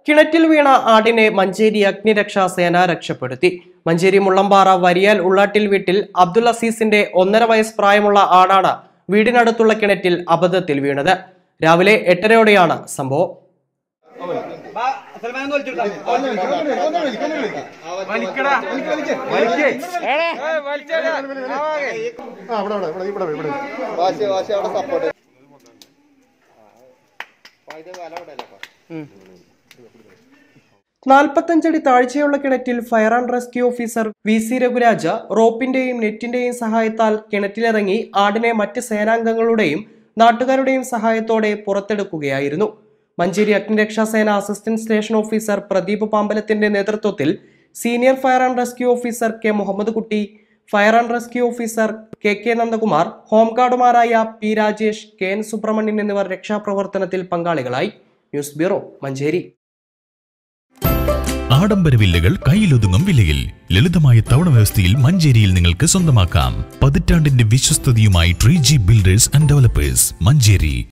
കിണറ്റിൽ വീണ ആടിനെ മഞ്ചേരി അഗ്നിരക്ഷാ സേന രക്ഷപ്പെടുത്തി മഞ്ചേരി മുള്ളമ്പാറ വരിയാൽ ഉള്ളാട്ടിൽ വീട്ടിൽ അബ്ദുൽ അസീസിന്റെ ഒന്നര വയസ്സ് പ്രായമുള്ള ആടാണ് വീടിനടുത്തുള്ള കിണറ്റിൽ അബദ്ധത്തിൽ വീണത് രാവിലെ എട്ടരയോടെയാണ് സംഭവം നാൽപ്പത്തഞ്ചടി താഴ്ചയുള്ള കിണറ്റിൽ fire and rescue officer V C Raghuraja റോപ്പിന്റെയും നെറ്റിന്റെയും സഹായത്താൽ കിണറ്റിലിറങ്ങി ആടിനെ മറ്റ് സേനാംഗങ്ങളുടെയും നാട്ടുകാരുടെയും സഹായത്തോടെ പുറത്തെടുക്കുകയായിരുന്നു മഞ്ചേരി അഗ്നിരക്ഷാ സേന അസിസ്റ്റന്റ് സ്റ്റേഷൻ ഓഫീസർ പ്രദീപ് പാമ്പലത്തിന്റെ നേതൃത്വത്തിൽ senior fire and rescue officer K Muhammad Kutty fire and rescue officer K K Nandakumar ഹോംഗാർഡുമാരായ P Rajesh K N Subrahmanyan എന്നിവർ രക്ഷാപ്രവർത്തനത്തിൽ പങ്കാളികളായി ന്യൂസ് ബ്യൂറോ മഞ്ചേരി ആഡംബര വില്ലകൾ കയ്യിലൊതുങ്ങും വിലയിൽ ലളിതമായ തവണ വ്യവസ്ഥയിൽ മഞ്ചേരിയിൽ നിങ്ങൾക്ക് സ്വന്തമാക്കാം പതിറ്റാണ്ടിന്റെ വിശ്വസ്തതയുമായി Tree G builders and developers Manjeri